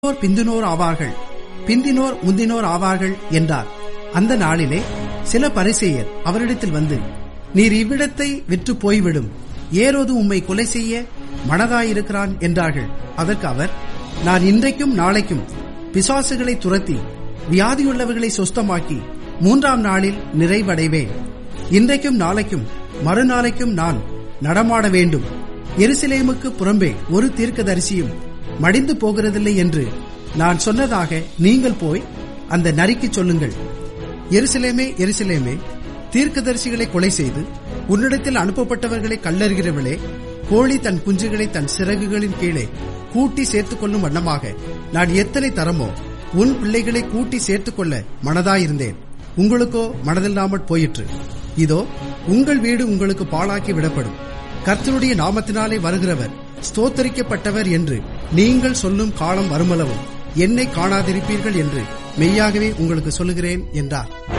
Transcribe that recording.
முந்தினோர் பிந்தினோர் ஆவார்கள் பிந்தினோர் முந்தினோர் ஆவார்கள் என்றார் அந்த நாளிலே சில பரிசேயர் அவரிடத்தில் வந்து நீர் இவ்விடத்தை விற்று போய்விடும் ஏரோது உம்மை கொலை செய்ய மனதாயிருக்கிறான் என்றார்கள் அதற்கு அவர் நான் இன்றைக்கும் நாளைக்கும் பிசாசுகளை துரத்தி வியாதியுள்ளவர்களை சொஸ்தமாக்கி மூன்றாம் நாளில் நிறைவடைவேன் இன்றைக்கும் நாளைக்கும் மறுநாளைக்கும் நான் நடமாட வேண்டும் எருசலேமுக்கு புறம்பே ஒரு தீர்க்கதரிசியும் மடிந்து போகிறதில்லை என்று நான் சொன்னதாக நீங்கள் போய் அந்த நரிக்கு சொல்லுங்கள் எருசலேமே எருசலேமே தீர்க்கதரிசிகளை கொலை செய்து உன்னிடத்தில் அனுப்பப்பட்டவர்களை கல்லறுகிறவளே கோழி தன் குஞ்சுகளை தன் சிறகுகளின் கீழே கூட்டி சேர்த்துக் கொள்ளும் வண்ணமாக நான் எத்தனை தரமோ உன் பிள்ளைகளை கூட்டி சேர்த்துக் கொள்ள மனதாயிருந்தேன் உங்களுக்கோ மனதில்லாமற் போயிற்று இதோ உங்கள் வீடு உங்களுக்கு பாழாக்கி விடப்படும் கர்த்தருடைய நாமத்தினாலே வருகிறவர் ஸ்தோத்தரிக்கப்பட்டவர் என்று நீங்கள் சொல்லும் காலம் வருமளவும் என்னை காணாதிருப்பீர்கள் என்று மெய்யாகவே உங்களுக்கு சொல்லுகிறேன் என்றார்